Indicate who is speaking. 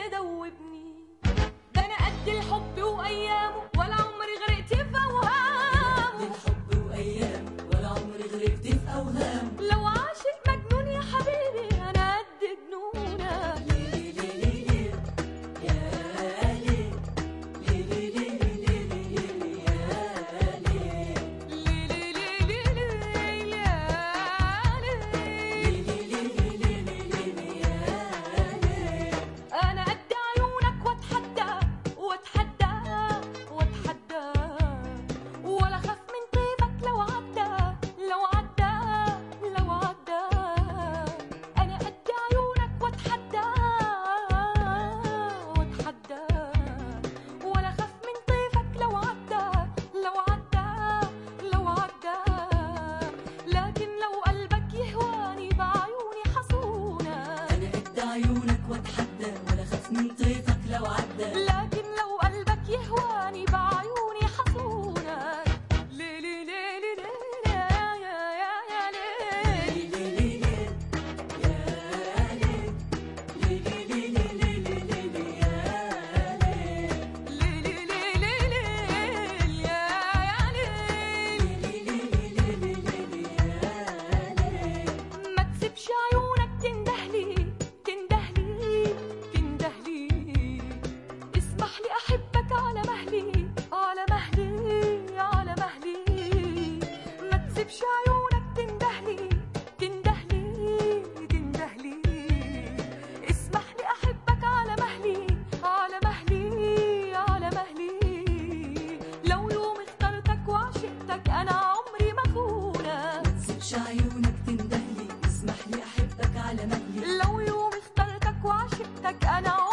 Speaker 1: مدوبني ده انا قد الحب وايامه ولا عمري غرقت في اوهامه
Speaker 2: الحب وايام ولا عمري غرقت في اوهام
Speaker 1: لو عاشق مجنون يا حبيبي انا قد جنونك
Speaker 2: ليه ليه ليه ليه يا ليه ليه ليه ليه ليه ليه يا ليه
Speaker 1: لي لي لي لي لي يا لي. انا قد عيونك واتحدى واتحدى واتحدى ولا خاف من طيبك لو عدى لو عدى لو عدى انا قد عيونك واتحدى واتحدى ولا خاف من طيفك لو عدى لو عدى لو عدى لكن لو قلبك يهواني بعيوني حصونك
Speaker 2: انا قد عيونك واتحدى ولا خاف من طيفك لو عدى
Speaker 1: لكن لو قلبك يهواني بعيوني حصونك لي لي لي لي لي يا يا يا يا لي
Speaker 2: ليه ليه ليه يا ليه ليه ليه ليه ليه ليه ليه يا ليه
Speaker 1: لي لي لي لي لي يا يا لي ما تسيبش عيونك تندهلي تندهلي تندهلي اسمح لي احبك على مهلي على مهلي على مهلي ما تسيبش عيونك تندهلي تندهلي تندهلي اسمح لي احبك على مهلي على مهلي على مهلي لو يوم اخترتك وعشقتك انا عمري ما خونك
Speaker 2: تسيبش عيونك تندهلي اسمح لي احبك على مهلي
Speaker 1: لو يوم اخترتك وعشقتك انا